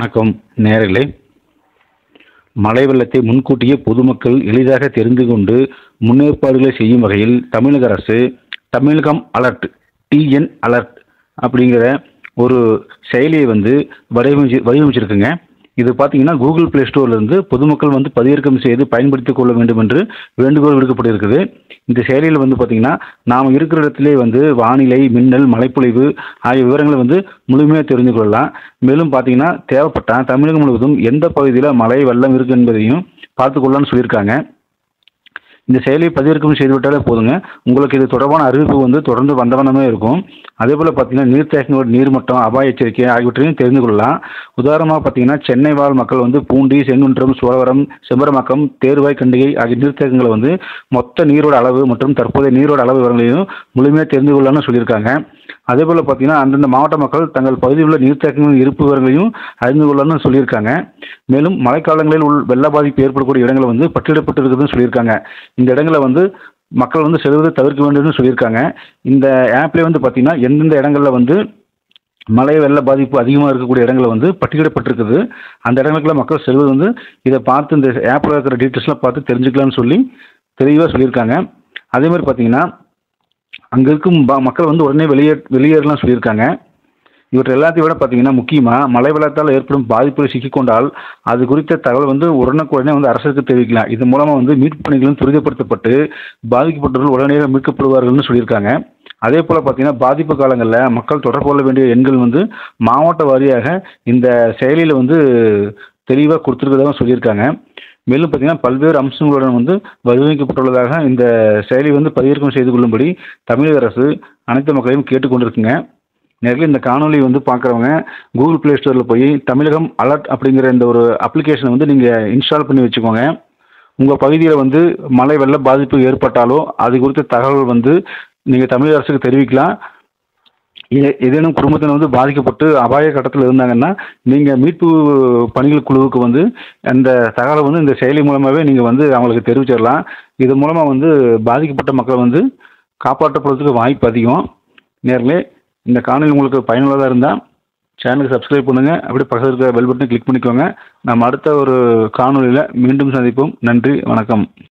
வணக்கம் நேயர்களே மழை வெள்ளத்தை முன்கூட்டியே பொதுமக்கள் எளிதாக தெரிந்து கொண்டு முன்னேற்பாடுகளை செய்யும் வகையில் தமிழக அரசு தமிழகம் அலர்ட் டிஎன் அலர்ட் அப்படிங்கிற ஒரு செயலியை வந்து வடிவமைச்சு வடிவமைச்சிருக்குங்க இது பார்த்தீங்கன்னா கூகுள் ப்ளே ஸ்டோர்லேருந்து பொதுமக்கள் வந்து பதிவிறக்கம் செய்து பயன்படுத்திக் கொள்ள வேண்டும் என்று வேண்டுகோள் விடுக்கப்பட்டிருக்குது இந்த செயலியில் வந்து பார்த்தீங்கன்னா நாம் இருக்கிற இடத்திலே வந்து வானிலை மின்னல் மழைப்பொழிவு ஆகிய விவரங்களை வந்து முழுமையாக தெரிந்து கொள்ளலாம் மேலும் பார்த்தீங்கன்னா தேவைப்பட்டால் தமிழகம் முழுவதும் எந்த பகுதியில் மழை வெள்ளம் இருக்குது என்பதையும் பார்த்து கொள்ளலாம்னு சொல்லியிருக்காங்க இந்த செயலியை பதிவிறக்கம் செய்துவிட்டாலே போதுங்க உங்களுக்கு இது தொடர்பான அறிவிப்பு வந்து தொடர்ந்து வந்தவண்ணமே இருக்கும் அதே போல் பார்த்தீங்கன்னா நீர்த்தேக்கங்களோட நீர்மட்டம் அபாய எச்சரிக்கை ஆகியவற்றையும் தெரிந்து கொள்ளலாம் உதாரணமாக பார்த்தீங்கன்னா சென்னை வாழ் மக்கள் வந்து பூண்டி செங்குன்றம் சோழவரம் செம்பரமாக்கம் தேர்வாய் கண்டிகை ஆகிய நீர்த்தேக்கங்களை வந்து மொத்த நீரோட அளவு மற்றும் தற்போதைய நீரோட அளவு விவரங்களையும் முழுமையாக தெரிந்து கொள்ளலாம்னு சொல்லியிருக்காங்க அதே போல் பார்த்தீங்கன்னா அந்தந்த மாவட்ட மக்கள் தங்கள் பகுதியில் உள்ள நீர்த்தேக்கங்களின் இருப்பு விவரங்களையும் அறிந்து கொள்ளலாம்னு சொல்லியிருக்காங்க மேலும் மழைக்காலங்களில் உள் வெள்ள பாதிப்பு ஏற்படக்கூடிய இடங்களை வந்து பட்டியலிடப்பட்டு இருக்குதுன்னு சொல்லியிருக்காங்க இந்த இடங்களை வந்து மக்கள் வந்து செல்வதை தவிர்க்க வேண்டும்னு சொல்லியிருக்காங்க இந்த ஆப்லேயே வந்து பார்த்தீங்கன்னா எந்தெந்த இடங்களில் வந்து மழை வெள்ள பாதிப்பு அதிகமாக இருக்கக்கூடிய இடங்களை வந்து பட்டியலிடப்பட்டிருக்குது அந்த இடங்களுக்குள்ள மக்கள் செல்வது வந்து இதை பார்த்து இந்த ஆப்பில் இருக்கிற டீட்டெயில்ஸ்லாம் பார்த்து தெரிஞ்சுக்கலாம்னு சொல்லி தெளிவாக சொல்லியிருக்காங்க அதே மாதிரி பார்த்தீங்கன்னா அங்கே இருக்கும் ப- மக்கள் வந்து உடனே வெளியே வெளியேறலாம் சொல்லியிருக்காங்க இவற்றை எல்லாத்தையும் விட பார்த்தீங்கன்னா முக்கியமாக மழை வெள்ளத்தால் ஏற்படும் பாதிப்புகளை சிக்கிக்கொண்டால் அது குறித்த தகவல் வந்து உடனுக்குடனே வந்து அரசுக்கு தெரிவிக்கலாம் இது மூலமாக வந்து மீட்பு பணிகளும் துரிதப்படுத்தப்பட்டு பாதிக்கப்பட்டவர்கள் உடனடியாக மீட்கப்படுவார்கள்னு சொல்லியிருக்காங்க அதே போல் பார்த்தீங்கன்னா பாதிப்பு காலங்களில் மக்கள் தொடர்பு கொள்ள வேண்டிய எண்கள் வந்து மாவட்ட வாரியாக இந்த செயலியில் வந்து தெளிவாக கொடுத்துருக்கதாக சொல்லியிருக்காங்க மேலும் பார்த்தீங்கன்னா பல்வேறு அம்சங்களுடன் வந்து வடிவமைக்கப்பட்டுள்ளதாக இந்த செயலி வந்து பதிவிறக்கம் செய்து கொள்ளும்படி தமிழக அரசு அனைத்து மக்களையும் கேட்டுக்கொண்டிருக்குங்க நேரில் இந்த காணொளி வந்து பார்க்குறவங்க கூகுள் ப்ளே ஸ்டோரில் போய் தமிழகம் அலர்ட் அப்படிங்கிற இந்த ஒரு அப்ளிகேஷனை வந்து நீங்கள் இன்ஸ்டால் பண்ணி வச்சுக்கோங்க உங்கள் பகுதியில் வந்து மழை வெள்ள பாதிப்பு ஏற்பட்டாலோ அது குறித்த தகவல் வந்து நீங்கள் தமிழக அரசுக்கு தெரிவிக்கலாம் ஏ- ஏதேனும் குடும்பத்தினர் வந்து பாதிக்கப்பட்டு அபாய கட்டத்தில் இருந்தாங்கன்னா நீங்கள் மீட்பு பணிகள் குழுவுக்கு வந்து அந்த தகவலை வந்து இந்த செயலி மூலமாகவே நீங்கள் வந்து அவங்களுக்கு தெரிவிச்சிடலாம் இது மூலமாக வந்து பாதிக்கப்பட்ட மக்கள் வந்து காப்பாற்றப்படுறதுக்கு வாய்ப்பு அதிகம் நேர்களே இந்த காணொலி உங்களுக்கு பயனுள்ளதாக இருந்தால் சேனலுக்கு சப்ஸ்கிரைப் பண்ணுங்கள் அப்படியே பக்கத்தில் இருக்கிற பெல் பட்டனை கிளிக் பண்ணிக்கோங்க நம்ம அடுத்த ஒரு காணொலியில் மீண்டும் சந்திப்போம் நன்றி வணக்கம்